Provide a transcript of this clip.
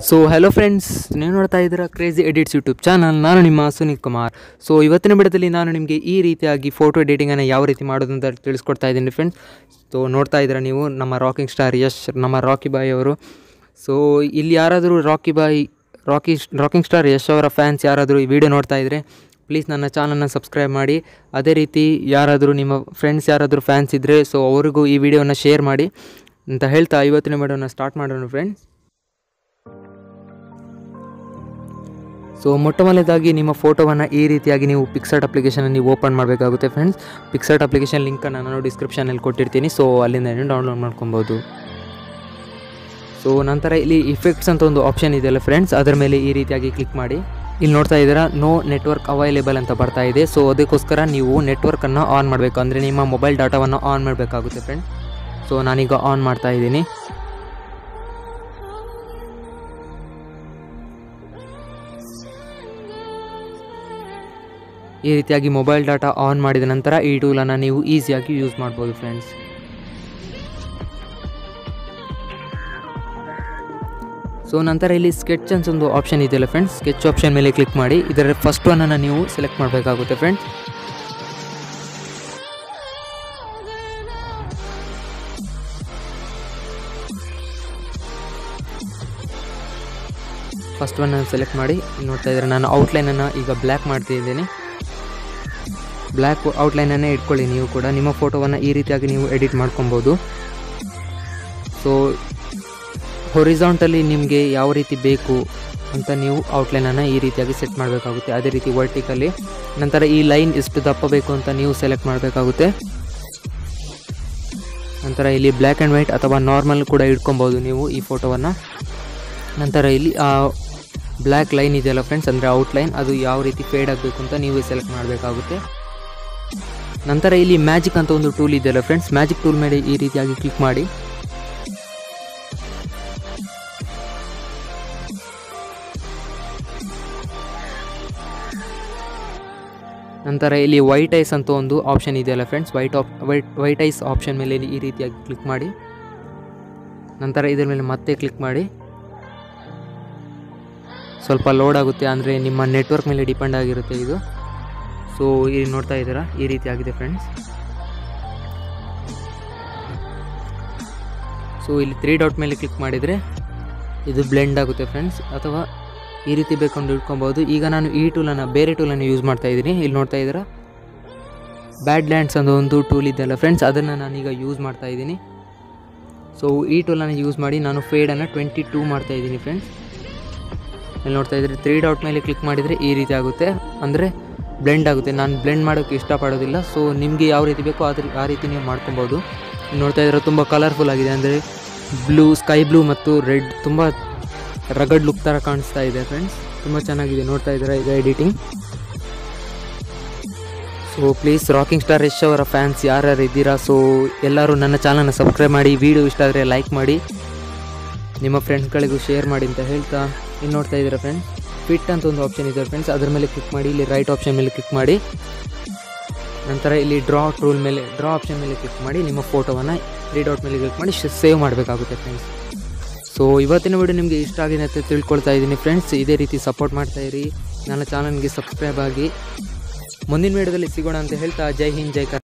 so hello friends ನೀವು ನೋಡ್ತಾ ಇದ್ದೀರಾ ಕ್ರೇಜಿ ಎಡಿಟ್ಸ್ ಯೂಟ್ಯೂಬ್ ಚಾನಲ್ ನಾನು ನಿಮ್ಮ ಸುನೀಲ್ ಕುಮಾರ್ ಸೊ ಇವತ್ತಿನ ವಿಡಿಯೋದಲ್ಲಿ ನಾನು ನಿಮಗೆ ಈ ರೀತಿಯಾಗಿ ಫೋಟೋ ಎಡಿಟಿಂಗನ್ನು ಯಾವ ರೀತಿ ಮಾಡೋದು ಅಂತ ತಿಳಿಸ್ಕೊಡ್ತಾ ಇದ್ದೀನಿ ಫ್ರೆಂಡ್ಸ್ ಸೊ ನೋಡ್ತಾ ಇದ್ದೀರಾ ನೀವು ನಮ್ಮ ರಾಕಿಂಗ್ ಸ್ಟಾರ್ ಯಶ್ ನಮ್ಮ ರಾಕಿ ಬಾಯ್ ಅವರು ಸೊ ಇಲ್ಲಿ ಯಾರಾದರೂ Rocky Bhai Rocky rocking star Yash ಅವರ ಫ್ಯಾನ್ಸ್ ಯಾರಾದರೂ ಈ ವಿಡಿಯೋ ನೋಡ್ತಾ ಇದ್ದರೆ ಪ್ಲೀಸ್ ನನ್ನ ಚಾನಲ್ನ ಸಬ್ಸ್ಕ್ರೈಬ್ ಮಾಡಿ ಅದೇ ರೀತಿ ಯಾರಾದರೂ ನಿಮ್ಮ ಫ್ರೆಂಡ್ಸ್ ಯಾರಾದರೂ ಫ್ಯಾನ್ಸ್ ಇದ್ದರೆ ಸೊ ಅವರಿಗೂ ಈ ವಿಡಿಯೋನ ಶೇರ್ ಮಾಡಿ ಅಂತ ಹೇಳ್ತಾ ಇವತ್ತಿನ ವಿಡಿಯೋನ ಸ್ಟಾರ್ಟ್ ಮಾಡೋಣ ಫ್ರೆಂಡ್ಸ್ ಸೊ ಮೊಟ್ಟ ಮೊದಲದಾಗಿ ನಿಮ್ಮ ಫೋಟೋವನ್ನು ಈ ರೀತಿಯಾಗಿ ನೀವು ಪಿಕ್ಸರ್ಟ್ ಅಪ್ಲಿಕೇಶನ್ ನೀವು ಓಪನ್ ಮಾಡಬೇಕಾಗುತ್ತೆ ಫ್ರೆಂಡ್ಸ್ ಪಿಕ್ಸರ್ಟ್ ಅಪ್ಲಿಕೇಶನ್ ಲಿಂಕನ್ನು ನಾನು ಡಿಸ್ಕ್ರಿಪ್ಷನಲ್ಲಿ ಕೊಟ್ಟಿರ್ತೀನಿ ಸೊ ಅಲ್ಲಿಂದ ಡೌನ್ಲೋಡ್ ಮಾಡ್ಕೊಬೋದು ಸೊ ನಂತರ ಇಲ್ಲಿ ಇಫೆಕ್ಟ್ಸ್ ಅಂತ ಒಂದು ಆಪ್ಷನ್ ಇದೆಯಲ್ಲ ಫ್ರೆಂಡ್ಸ್ ಅದರ ಮೇಲೆ ಈ ರೀತಿಯಾಗಿ ಕ್ಲಿಕ್ ಮಾಡಿ ಇಲ್ಲಿ ನೋಡ್ತಾ ಇದ್ದೀರಾ ನೋ ನೆಟ್ವರ್ಕ್ ಅವೈಲೇಬಲ್ ಅಂತ ಬರ್ತಾ ಇದೆ ಸೊ ಅದಕ್ಕೋಸ್ಕರ ನೀವು ನೆಟ್ವರ್ಕನ್ನು ಆನ್ ಮಾಡಬೇಕು ಅಂದರೆ ನಿಮ್ಮ ಮೊಬೈಲ್ ಡಾಟಾವನ್ನು ಆನ್ ಮಾಡಬೇಕಾಗುತ್ತೆ ಫ್ರೆಂಡ್ ಸೊ ನಾನೀಗ ಆನ್ ಮಾಡ್ತಾ ಇದ್ದೀನಿ ಈ ರೀತಿಯಾಗಿ ಮೊಬೈಲ್ ಡಾಟಾ ಆನ್ ಮಾಡಿದ ನಂತರ ಈ ಟೂಲನ್ನು ನೀವು ಈಸಿಯಾಗಿ ಯೂಸ್ ಮಾಡ್ಬೋದು ಫ್ರೆಂಡ್ಸ್ ಸೊ ನಂತರ ಇಲ್ಲಿ ಸ್ಕೆಚ್ ಅಂತ ಒಂದು ಆಪ್ಷನ್ ಇದೆಯಲ್ಲ ಫ್ರೆಂಡ್ಸ್ ಸ್ಕೆಚ್ ಆಪ್ಷನ್ ಮೇಲೆ ಕ್ಲಿಕ್ ಮಾಡಿ ಇದರ ಫಸ್ಟ್ ಒನ್ನನ್ನು ನೀವು ಸೆಲೆಕ್ಟ್ ಮಾಡಬೇಕಾಗುತ್ತೆ ಫ್ರೆಂಡ್ಸ್ ಫಸ್ಟ್ ಒನ್ ಸೆಲೆಕ್ಟ್ ಮಾಡಿ ಇಲ್ಲಿ ನೋಡ್ತಾ ಇದ್ದಾರೆ ನಾನು ಔಟ್ಲೈನನ್ನು ಈಗ ಬ್ಲ್ಯಾಕ್ ಮಾಡ್ತಿದ್ದೀನಿ ಬ್ಲ್ಯಾಕ್ ಔಟ್ಲೈನನ್ನೇ ಇಟ್ಕೊಳ್ಳಿ ನೀವು ಕೂಡ ನಿಮ್ಮ ಫೋಟೋವನ್ನು ಈ ರೀತಿಯಾಗಿ ನೀವು ಎಡಿಟ್ ಮಾಡ್ಕೊಬೋದು ಸೊ ಹೊರಿಸಾಂಟಲಿ ನಿಮಗೆ ಯಾವ ರೀತಿ ಬೇಕು ಅಂತ ನೀವು ಔಟ್ಲೈನನ್ನು ಈ ರೀತಿಯಾಗಿ ಸೆಟ್ ಮಾಡಬೇಕಾಗುತ್ತೆ ಅದೇ ರೀತಿ ವರ್ಟಿಕಲಿ ನಂತರ ಈ ಲೈನ್ ಎಷ್ಟು ದಪ್ಪ ಬೇಕು ಅಂತ ನೀವು ಸೆಲೆಕ್ಟ್ ಮಾಡಬೇಕಾಗುತ್ತೆ ನಂತರ ಇಲ್ಲಿ ಬ್ಲ್ಯಾಕ್ ಆ್ಯಂಡ್ ವೈಟ್ ಅಥವಾ ನಾರ್ಮಲ್ ಕೂಡ ಇಟ್ಕೊಬೋದು ನೀವು ಈ ಫೋಟೋವನ್ನು ನಂತರ ಇಲ್ಲಿ ಆ ಬ್ಲ್ಯಾಕ್ ಲೈನ್ ಇದೆಯಲ್ಲ ಫ್ರೆಂಡ್ಸ್ ಅಂದರೆ ಔಟ್ಲೈನ್ ಅದು ಯಾವ ರೀತಿ ಫೇಡ್ ಆಗಬೇಕು ಅಂತ ನೀವು ಸೆಲೆಕ್ಟ್ ಮಾಡಬೇಕಾಗುತ್ತೆ ನಂತರ ಇಲ್ಲಿ ಮ್ಯಾಜಿಕ್ ಅಂತ ಒಂದು ಟೂಲ್ ಇದೆಯಲ್ಲ ಫ್ರೆಂಡ್ಸ್ ಮ್ಯಾಜಿಕ್ ಟೂಲ್ ಮೇಲೆ ಈ ರೀತಿಯಾಗಿ ಕ್ಲಿಕ್ ಮಾಡಿ ನಂತರ ಇಲ್ಲಿ ವೈಟ್ ಐಸ್ ಅಂತ ಒಂದು ಆಪ್ಷನ್ ಇದೆಯಲ್ಲ ಫ್ರೆಂಡ್ಸ್ ವೈಟ್ ಆಪ್ ವೈಟ್ ವೈಟ್ ಐಸ್ ಆಪ್ಷನ್ ಮೇಲೆ ಈ ರೀತಿಯಾಗಿ ಕ್ಲಿಕ್ ಮಾಡಿ ನಂತರ ಇದರ ಮೇಲೆ ಮತ್ತೆ ಕ್ಲಿಕ್ ಮಾಡಿ ಸ್ವಲ್ಪ ಲೋಡ್ ಆಗುತ್ತೆ ಅಂದರೆ ನಿಮ್ಮ ನೆಟ್ವರ್ಕ್ ಮೇಲೆ ಡಿಪೆಂಡ್ ಆಗಿರುತ್ತೆ ಇದು ಸೊ ಇಲ್ಲಿ ನೋಡ್ತಾ ಇದ್ದೀರಾ ಈ ರೀತಿ ಆಗಿದೆ ಫ್ರೆಂಡ್ಸ್ ಸೊ ಇಲ್ಲಿ ತ್ರೀ ಡಾಟ್ ಮೇಲೆ ಕ್ಲಿಕ್ ಮಾಡಿದರೆ ಇದು ಬ್ಲೆಂಡ್ ಆಗುತ್ತೆ ಫ್ರೆಂಡ್ಸ್ ಅಥವಾ ಈ ರೀತಿ ಬೇಕೊಂಡು ಇಟ್ಕೊಬೋದು ಈಗ ನಾನು ಈ ಟೂಲನ್ನು ಬೇರೆ ಟೂಲನ್ನು ಯೂಸ್ ಮಾಡ್ತಾ ಇದ್ದೀನಿ ಇಲ್ಲಿ ನೋಡ್ತಾ ಇದ್ದೀರಾ ಬ್ಯಾಡ್ ಲ್ಯಾಂಡ್ಸ್ ಅನ್ನೋ ಒಂದು ಟೂಲ್ ಇದೆಯಲ್ಲ ಫ್ರೆಂಡ್ಸ್ ಅದನ್ನು ನಾನೀಗ ಯೂಸ್ ಮಾಡ್ತಾ ಇದ್ದೀನಿ ಸೊ ಈ ಟೂಲನ್ನು ಯೂಸ್ ಮಾಡಿ ನಾನು ಫೇಡನ್ನು ಟ್ವೆಂಟಿ ಟೂ ಮಾಡ್ತಾ ಇದ್ದೀನಿ ಫ್ರೆಂಡ್ಸ್ ಇಲ್ಲಿ ನೋಡ್ತಾ ಇದ್ರೆ ತ್ರೀ ಡಾಟ್ ಮೇಲೆ ಕ್ಲಿಕ್ ಮಾಡಿದರೆ ಈ ರೀತಿ ಆಗುತ್ತೆ ಅಂದರೆ ಬ್ಲೆಂಡ್ ಆಗುತ್ತೆ ನಾನು ಬ್ಲೆಂಡ್ ಮಾಡೋಕ್ಕೆ ಇಷ್ಟಪಡೋದಿಲ್ಲ ಸೊ ನಿಮಗೆ ಯಾವ ರೀತಿ ಬೇಕೋ ಅದ್ರ ಆ ರೀತಿ ನೀವು ಮಾಡ್ಕೊಬೋದು ನೋಡ್ತಾ ಇದ್ರೆ ತುಂಬ ಕಲರ್ಫುಲ್ ಆಗಿದೆ ಅಂದರೆ ಬ್ಲೂ ಸ್ಕೈ ಬ್ಲೂ ಮತ್ತು ರೆಡ್ ತುಂಬ ರಗಡ್ ಲುಕ್ ಥರ ಕಾಣಿಸ್ತಾ ಇದೆ ಫ್ರೆಂಡ್ಸ್ ತುಂಬ ಚೆನ್ನಾಗಿದೆ ನೋಡ್ತಾ ಇದ್ದೀರಾ ಈಗ editing so please rocking star Yash ಅವರ ಫ್ಯಾನ್ಸ್ ಯಾರ್ಯಾರು ಇದ್ದೀರಾ ಸೊ ಎಲ್ಲರೂ ನನ್ನ ಚಾನಲ್ನ ಸಬ್ಸ್ಕ್ರೈಬ್ ಮಾಡಿ ವಿಡಿಯೋ ಇಷ್ಟ ಆದರೆ ಲೈಕ್ ಮಾಡಿ ನಿಮ್ಮ ಫ್ರೆಂಡ್ಸ್ಗಳಿಗೂ ಶೇರ್ ಮಾಡಿ ಅಂತ ಹೇಳ್ತಾ ಇಲ್ಲಿ ನೋಡ್ತಾ ಇದ್ದೀರಾ ಫ್ರೆಂಡ್ಸ್ ಫಿಟ್ ಅಂತ ಒಂದು ಆಪ್ಷನ್ ಇದೆ ಫ್ರೆಂಡ್ಸ್ ಅದರ ಮೇಲೆ ಕ್ಲಿಕ್ ಮಾಡಿ ಇಲ್ಲಿ ರೈಟ್ ಆಪ್ಷನ್ ಮೇಲೆ ಕ್ಲಿಕ್ ಮಾಡಿ ನಂತರ ಇಲ್ಲಿ ಡ್ರಾ ಟೂಲ್ ಮೇಲೆ ಡ್ರಾ ಆಪ್ಷನ್ ಮೇಲೆ ಕ್ಲಿಕ್ ಮಾಡಿ ನಿಮ್ಮ ಫೋಟೋವನ್ನು ತ್ರೀ ಡಾಟ್ ಮೇಲೆ ಕ್ಲಿಕ್ ಮಾಡಿ ಸೇವ್ ಮಾಡಬೇಕಾಗುತ್ತೆ ಫ್ರೆಂಡ್ಸ್ ಸೊ ಇವತ್ತಿನ ವಿಡಿಯೋ ನಿಮಗೆ ಇಷ್ಟ ಆಗಿದೆ ಅಂತ ತಿಳ್ಕೊಳ್ತಾ ಇದ್ದೀನಿ ಫ್ರೆಂಡ್ಸ್ ಇದೇ ರೀತಿ ಸಪೋರ್ಟ್ ಮಾಡ್ತಾ ಇರಿ ನನ್ನ ಚಾನಲ್ಗೆ ಸಬ್ಸ್ಕ್ರೈಬ್ ಆಗಿ ಮುಂದಿನ ವಿಡಿಯೋದಲ್ಲಿ ಸಿಗೋಣ ಅಂತ ಹೇಳ್ತಾ ಜೈ ಹಿಂದ್ ಜೈ ಕರ್ನಾಟಕ